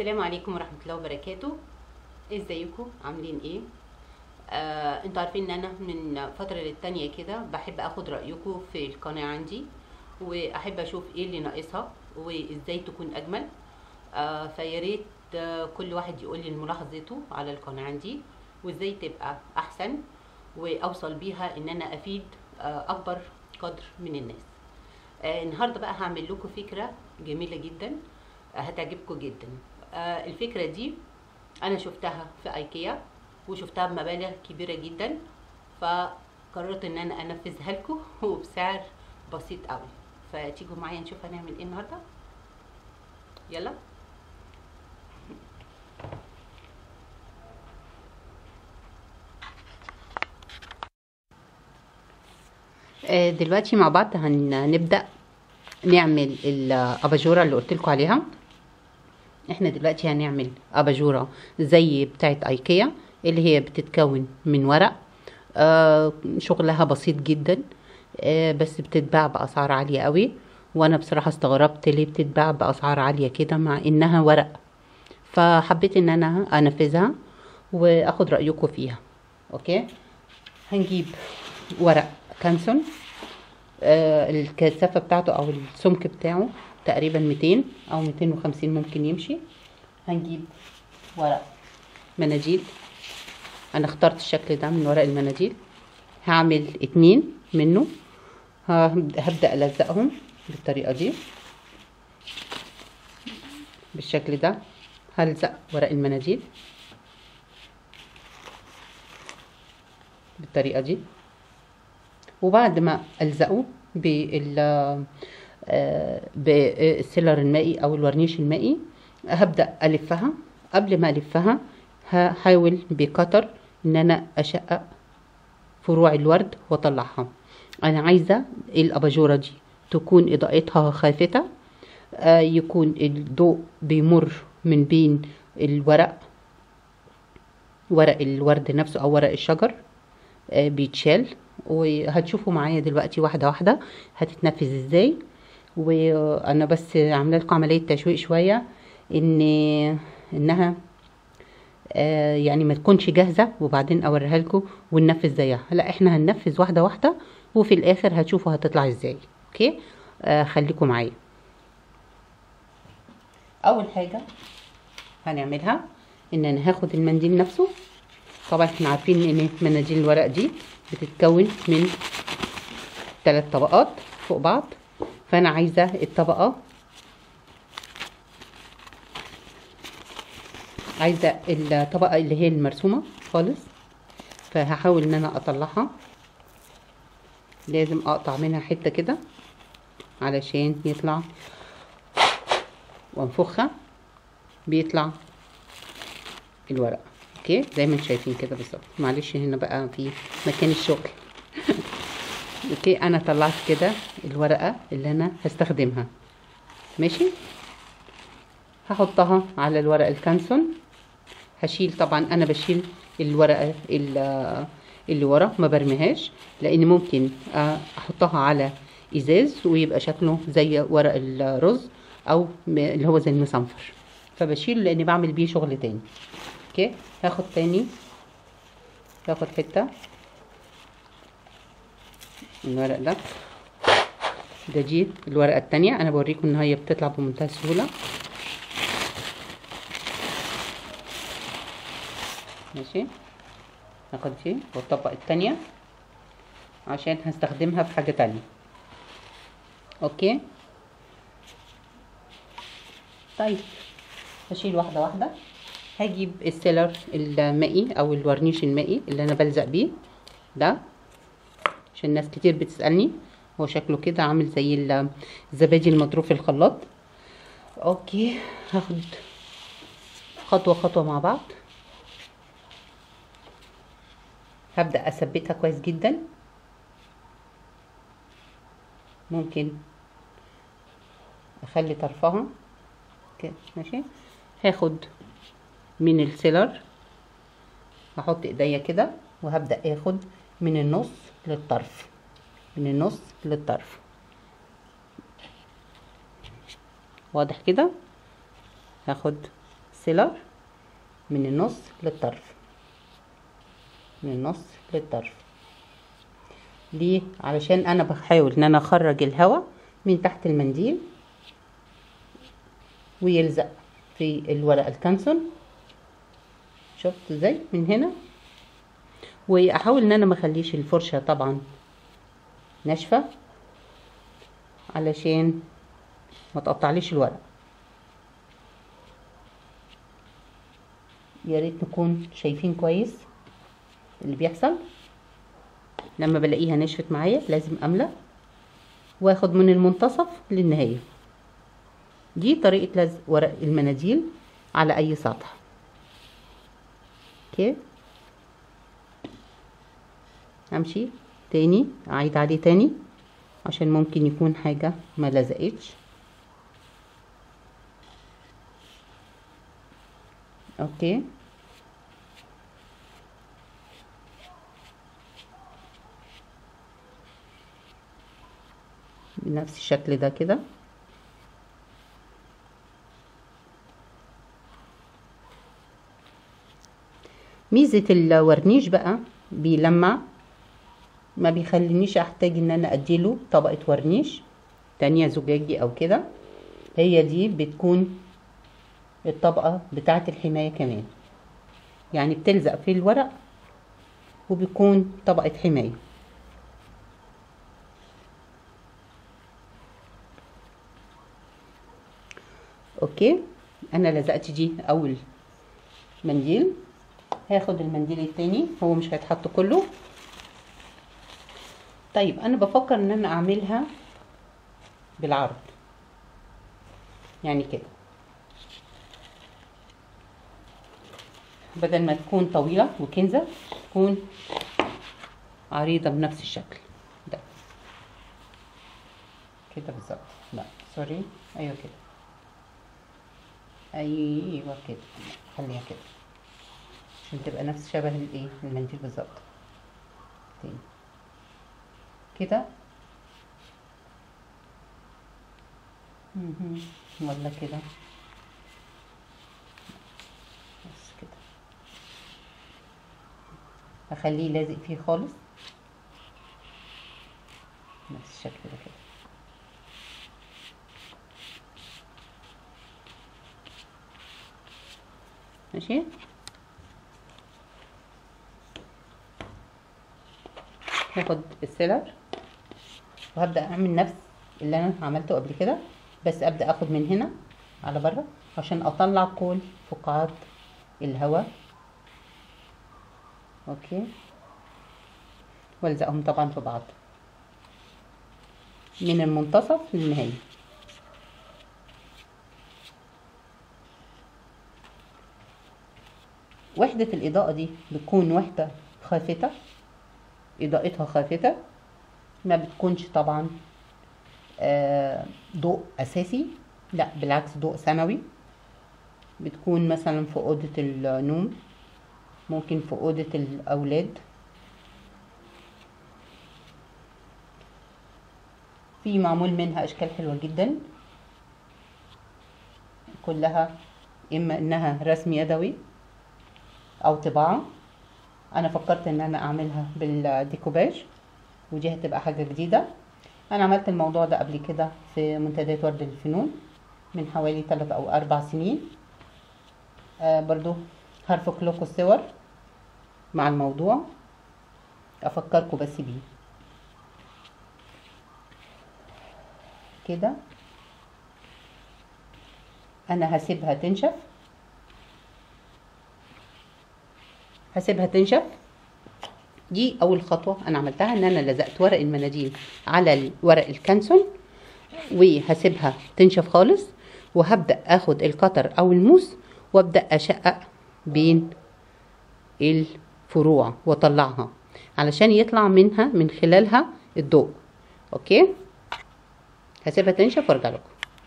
السلام عليكم ورحمة الله وبركاته ازيكم عاملين ايه آه، انتوا عارفين ان انا من فترة للتانية كده بحب اخد رأيكم في القناة عندي واحب اشوف ايه اللي ناقصها وازاي تكون اجمل آه، فياريت آه، كل واحد يقول لي ملاحظته على القناة عندي وازاي تبقى احسن واوصل بيها ان انا افيد آه، اكبر قدر من الناس آه، النهارده بقى هعمل لكم فكرة جميلة جدا آه، هتعجبكم جدا آه، الفكرة دي انا شفتها في ايكيا وشفتها بمبالغ كبيرة جدا فقررت ان انا انفذها لكم وبسعر بسيط قوي فتيجوا معايا نشوف هنعمل ايه النهارده يلا آه، دلوقتي مع بعض هنبدأ نعمل الاباجوره اللي قلت لكم عليها احنا دلوقتي هنعمل اباجوره زي بتاعه ايكيا اللي هي بتتكون من ورق آه شغلها بسيط جدا آه بس بتتباع باسعار عاليه قوي وانا بصراحه استغربت ليه بتتباع باسعار عاليه كده مع انها ورق فحبيت ان انا انفذها واخد رايكم فيها اوكي هنجيب ورق كانسون آه الكثافه بتاعته او السمك بتاعه تقريبا 200 او 250 ممكن يمشي هنجيب ورق مناديل انا اخترت الشكل ده من ورق المناديل هعمل اتنين منه هبدأ ألزقهم بالطريقة دي بالشكل ده هلزق ورق المناديل بالطريقة دي وبعد ما ألزقه بال بالسيلر المائي او الورنيش المائي هبدا الفها قبل ما الفها هحاول بقطر ان انا اشقق فروع الورد واطلعها انا عايزه الاباجوره دي تكون اضاءتها خافته آه يكون الضوء بيمر من بين الورق ورق الورد نفسه او ورق الشجر آه بيتشال وهتشوفوا معايا دلوقتي واحده واحده هتتنفذ ازاي وانا بس عامله لكم عمليه تشويق شويه ان انها آه يعني ما تكونش جاهزه وبعدين اوريها لكم وننفذ زيها لا احنا هننفذ واحده واحده وفي الاخر هتشوفوا هتطلع ازاي اوكي آه خليكم معايا اول حاجه هنعملها ان انا هاخد المنديل نفسه طبعا احنا عارفين ان مناديل الورق دي بتتكون من ثلاث طبقات فوق بعض فانا عايزه الطبقه عايزه الطبقه اللي هي المرسومه خالص فهحاول ان انا اطلعها لازم اقطع منها حته كده علشان يطلع وانفخها بيطلع الورق اوكي زي ما انتم شايفين كده بالظبط معلش هنا بقى في مكان الشغل اوكي انا طلعت كده الورقه اللي انا هستخدمها ماشي هحطها على الورق الكانسون هشيل طبعا انا بشيل الورقه اللي ورا ما برميهاش لان ممكن احطها على ازاز ويبقى شكله زي ورق الرز او اللي هو زي المصنفر فبشيله لاني بعمل بيه شغل تاني اوكي هاخد تاني هاخد حته الورق ده ده دي الورقة التانية انا بوريكم ان هي بتطلع بمنتهى السهولة ماشي هاخد دي واطبق التانية عشان هستخدمها في حاجة تانية اوكي طيب هشيل واحدة واحدة هجيب السيلر المائي او الورنيش المائي اللي انا بلزق بيه ده عشان ناس كتير بتسألني هو شكله كده عامل زي الزبادي المضروب في الخلاط اوكي هاخد خطوة خطوة مع بعض هبدأ اثبتها كويس جدا ممكن اخلي طرفها كده ماشي هاخد من السيلر هحط ايديا كده وهبدأ اخد من النص للطرف من النص للطرف واضح كده هاخد السيلر من النص للطرف من النص للطرف ليه علشان انا بحاول ان انا اخرج الهواء من تحت المنديل ويلزق في الورقه الكانسون شفت ازاي من هنا واحاول ان انا ما اخليش الفرشه طبعا ناشفه علشان ما تقطعليش الورق يا ريت نكون شايفين كويس اللي بيحصل لما بلاقيها نشفت معايا لازم املى واخد من المنتصف للنهايه دي طريقه لزق ورق المناديل على اي سطح اوكي امشي تاني اعيد عليه تاني عشان ممكن يكون حاجه ما لزقتش اوكي بنفس الشكل ده كده ميزة الورنيش بقى بيلمع ما بيخلينيش احتاج ان انا اديله طبقة ورنيش تانية زجاجي او كده هي دي بتكون الطبقة بتاعة الحماية كمان يعني بتلزق في الورق وبيكون طبقة حماية اوكي انا لزقت دي اول منديل هاخد المنديل التاني هو مش هيتحط كله طيب انا بفكر ان انا اعملها بالعرض يعني كده بدل ما تكون طويلة وكنزة تكون عريضة بنفس الشكل ده كده بالظبط لا سوري ايوه كده ايوه كده خليها كده عشان تبقى نفس شبه الايه المنديل بالظبط تاني كده مهم. ولا كده بس كده اخليه لازق فيه خالص نفس الشكل ده كده ماشي هاخد السيلر وهبدأ اعمل نفس اللي انا عملته قبل كده بس ابدأ اخد من هنا على بره عشان اطلع كل فقاعات الهواء اوكي والزقهم طبعا في بعض من المنتصف للنهايه وحدة الإضاءة دي بتكون وحدة خافتة إضاءتها خافتة ما بتكونش طبعا آه، ضوء أساسي لا بالعكس ضوء ثانوي بتكون مثلا في أوضة النوم ممكن في أوضة الأولاد في معمول منها أشكال حلوة جدا كلها إما إنها رسم يدوي او طباعة انا فكرت ان انا اعملها بالديكوباج ودي هتبقى حاجة جديدة انا عملت الموضوع ده قبل كده في منتديات ورد الفنون من حوالي 3 او 4 سنين آه برضو هرفق لكم الصور مع الموضوع افكركم بس بيه كده انا هسيبها تنشف هسيبها تنشف دي اول خطوه انا عملتها ان انا لزقت ورق المناديل على ورق الكانسون وهسيبها تنشف خالص وهبدا اخد القطر او الموس وابدا اشقق بين الفروع واطلعها علشان يطلع منها من خلالها الضوء اوكي هسيبها تنشف وارجع لكم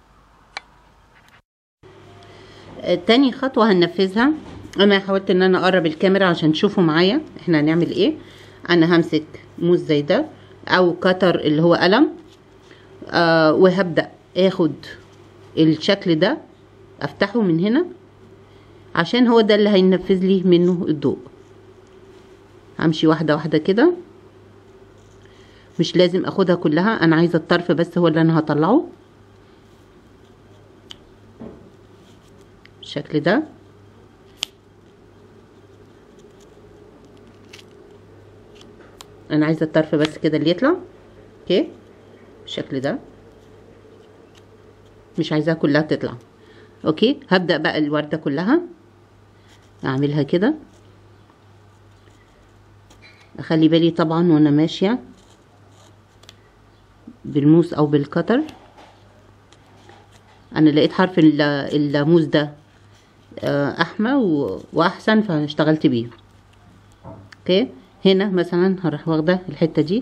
تاني خطوه هننفذها انا حاولت ان انا اقرب الكاميرا عشان تشوفوا معايا احنا هنعمل ايه انا همسك موس زي ده او كتر اللي هو قلم آه وهبدا اخد الشكل ده افتحه من هنا عشان هو ده اللي هينفذ لي منه الضوء همشي واحده واحده كده مش لازم اخدها كلها انا عايزه الطرف بس هو اللي انا هطلعه بالشكل ده انا عايزه الطرف بس كده اللي يطلع اوكي بالشكل ده مش عايزاها كلها تطلع اوكي هبدا بقى الورده كلها اعملها كده اخلي بالي طبعا وانا ماشيه بالموس او بالقطر انا لقيت حرف الموس ده احمى واحسن فاشتغلت بيه اوكي هنا مثلا هروح واخده الحته دي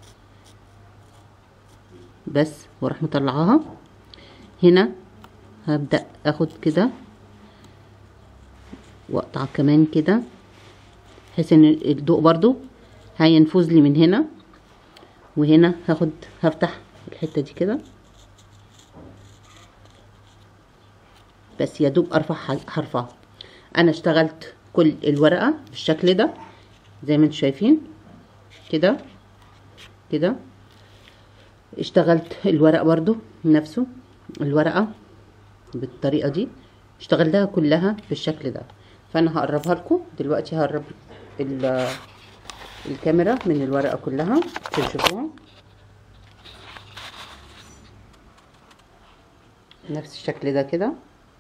بس واروح مطلعاها هنا هبدا اخد كده واقطع كمان كده بحيث ان الضوء برضو هينفذ لي من هنا وهنا هاخد هفتح الحته دي كده بس يا دوب ارفع حرفها انا اشتغلت كل الورقه بالشكل ده زي ما انتم شايفين كده كده اشتغلت الورق برضو نفسه الورقه بالطريقه دي اشتغلتها كلها بالشكل ده فانا هقربها لكم دلوقتي هقرب الكاميرا من الورقه كلها عشان تشوفوها نفس الشكل ده كده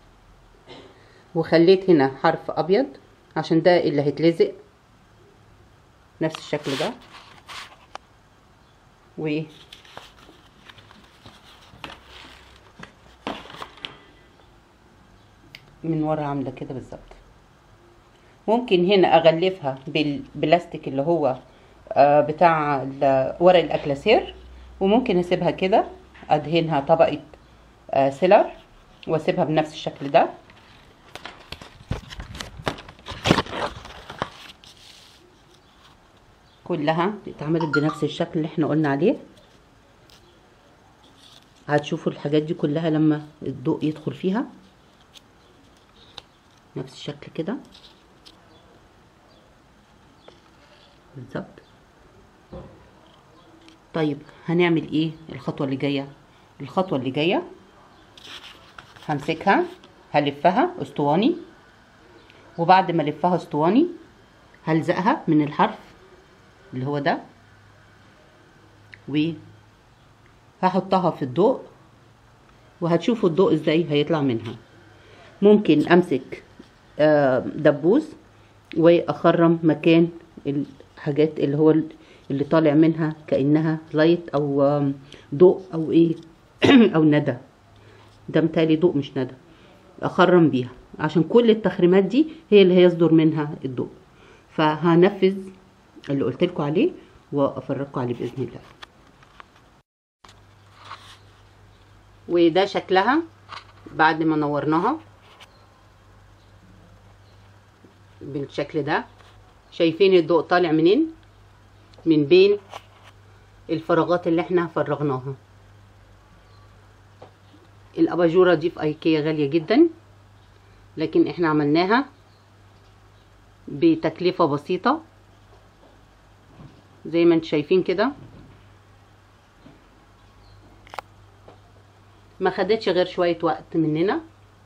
وخليت هنا حرف ابيض عشان ده اللي هيتلزق نفس الشكل ده و من ورا عامله كده بالظبط ممكن هنا اغلفها بالبلاستيك اللي هو آه بتاع ورق الاكلاسير وممكن اسيبها كده ادهنها طبقه آه سيلر واسيبها بنفس الشكل ده كلها اتعملت بنفس الشكل اللي احنا قلنا عليه هتشوفوا الحاجات دي كلها لما الضوء يدخل فيها نفس الشكل كده بالظبط طيب هنعمل ايه الخطوه اللي جايه الخطوه اللي جايه همسكها هلفها اسطواني وبعد ما الفها اسطواني هلزقها من الحرف اللي هو ده وهحطها في الضوء وهتشوفوا الضوء ازاي هيطلع منها ممكن امسك دبوس واخرم مكان الحاجات اللي هو اللي طالع منها كانها لايت او ضوء او ايه او ندى ده متهيألي ضوء مش ندى اخرم بيها عشان كل التخريمات دي هي اللي هيصدر منها الضوء فهنفذ اللي قلت لكم عليه وافرجكم عليه باذن الله وده شكلها بعد ما نورناها بالشكل ده شايفين الضوء طالع منين من بين الفراغات اللي احنا فرغناها الاباجوره دي في ايكيا غاليه جدا لكن احنا عملناها بتكلفه بسيطه زي ما انتم شايفين كده ما خدتش غير شويه وقت مننا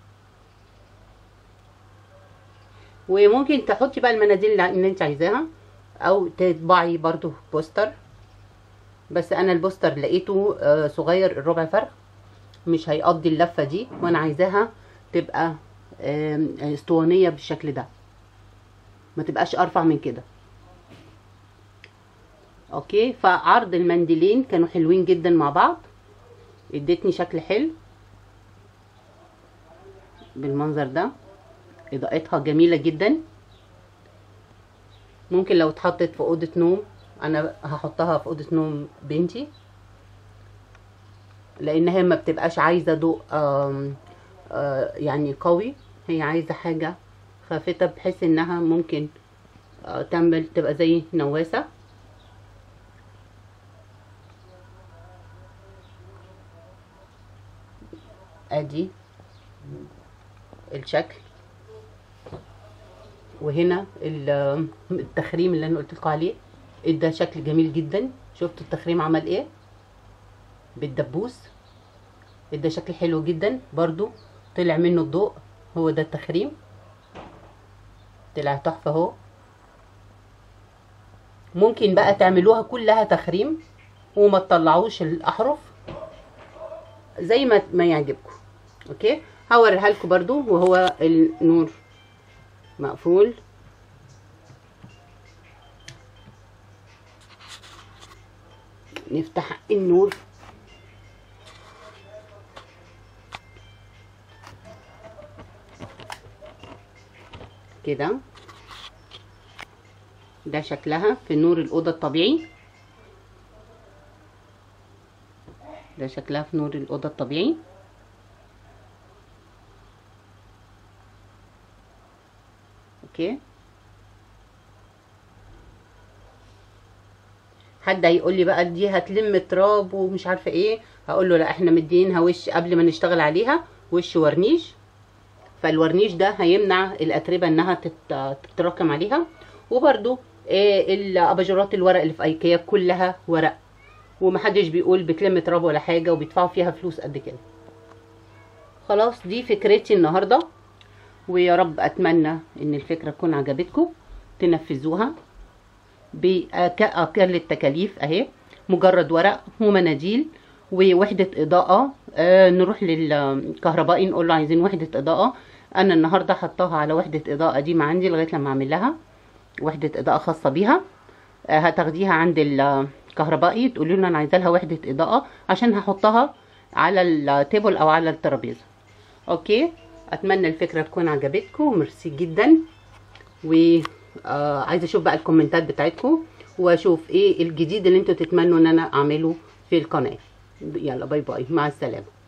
وممكن تحطي بقى المناديل اللي انت عايزاها او تطبعي برضو بوستر بس انا البوستر لقيته صغير الربع فرخ مش هيقضي اللفه دي وانا عايزاها تبقى اسطوانيه بالشكل ده ما تبقاش ارفع من كده اوكي فعرض المنديلين كانوا حلوين جدا مع بعض ادتني شكل حلو بالمنظر ده اضاءتها جميله جدا ممكن لو اتحطت في اوضه نوم انا هحطها في اوضه نوم بنتي لانها ما بتبقاش عايزه ضوء يعني قوي هي عايزه حاجه خافته بحيث انها ممكن تعمل تبقى زي نواسه ادي الشكل وهنا ال- التخريم اللي انا قلت لكم عليه ادى شكل جميل جدا شفتوا التخريم عمل ايه بالدبوس ادى شكل حلو جدا برضو طلع منه الضوء هو ده التخريم طلع تحفه اهو ممكن بقى تعملوها كلها تخريم وما تطلعوش الاحرف زي ما ما يعجبكم اوكي هوريها لكم برضو وهو النور مقفول نفتح النور كده ده شكلها في نور الأوضة الطبيعي ده شكلها في نور الأوضة الطبيعي اوكي حد هيقول لي بقى دي هتلم تراب ومش عارفه ايه هقول له لا احنا مدينها وش قبل ما نشتغل عليها وش ورنيش فالورنيش ده هيمنع الاتربه انها تت- تتراكم عليها وبرده إيه الاباجورات الورق اللي في ايكيا كلها ورق ومحدش بيقول بتلم تراب ولا حاجه وبيدفعوا فيها فلوس قد كده خلاص دي فكرتي النهارده ويا رب اتمنى ان الفكره تكون عجبتكم تنفذوها باقل التكاليف اهي مجرد ورق ومناديل ووحده اضاءه آه نروح للكهربائي نقول له عايزين وحده اضاءه انا النهارده حطاها على وحده اضاءه دي ما عندي لغايه لما اعمل لها وحده اضاءه خاصه بيها آه هتاخديها عند الكهربائي تقولي له انا عايزه لها وحده اضاءه عشان هحطها على التيبل او على الترابيزه اوكي اتمنى الفكره تكون عجبتكم ميرسي جدا و آه عايزه اشوف بقى الكومنتات بتاعتكم واشوف ايه الجديد اللي انتوا تتمنوا ان انا اعمله في القناه يلا باي باي مع السلامه